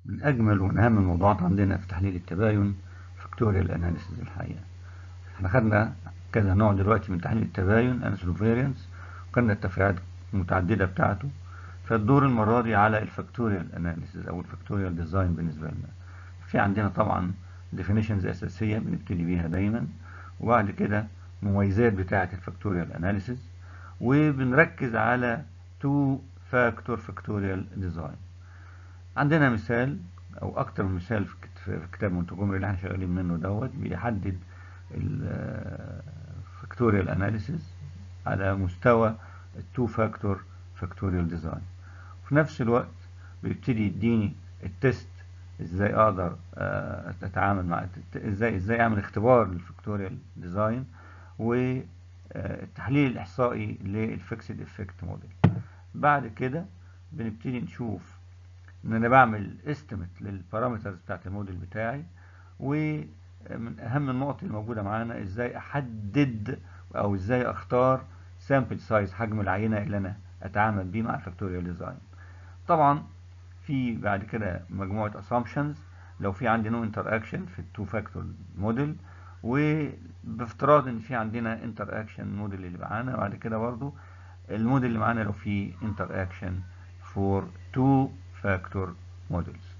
من أجمل ومن أهم الموضوعات عندنا في تحليل التباين فاكتوريال أناليسيز الحقيقة احنا خدنا كذا نوع دلوقتي من تحليل التباين أناليسيز فيرينس وخدنا التفريعات المتعددة بتاعته فالدور المرة دي على الفاكتوريال أناليسيز أو الفاكتوريال ديزاين بالنسبة لنا في عندنا طبعا definitions أساسية بنبتدي بيها دايما وبعد كده مميزات بتاعة الفاكتوريال أناليسيز وبنركز على تو فاكتور فاكتوريال ديزاين عندنا مثال او اكتر من مثال في كتاب مونتجومري اللي احنا شغالين منه دوت بيحدد الفاكتوريال اناليسيز على مستوى التو فاكتور فاكتوريال ديزاين وفي نفس الوقت بيبتدي يديني التست ازاي اقدر اتعامل مع ازاي ازاي اعمل اختبار للفاكتوريال ديزاين والتحليل الاحصائي للفيكسد افكت موديل بعد كده بنبتدي نشوف ان انا بعمل استيميت للبارامترز بتاعت الموديل بتاعي ومن اهم النقط الموجوده معانا ازاي احدد او ازاي اختار سامبل سايز حجم العينه اللي انا اتعامل بيه مع الفاكتوريال ديزاين طبعا في بعد كده مجموعه اسامبشنز لو في عندي نو انتر اكشن في التو فاكتور موديل وبافتراض ان في عندنا انتر اكشن موديل اللي معانا وبعد كده برضو الموديل اللي معانا لو في انتر اكشن فور تو فاكتور موديلز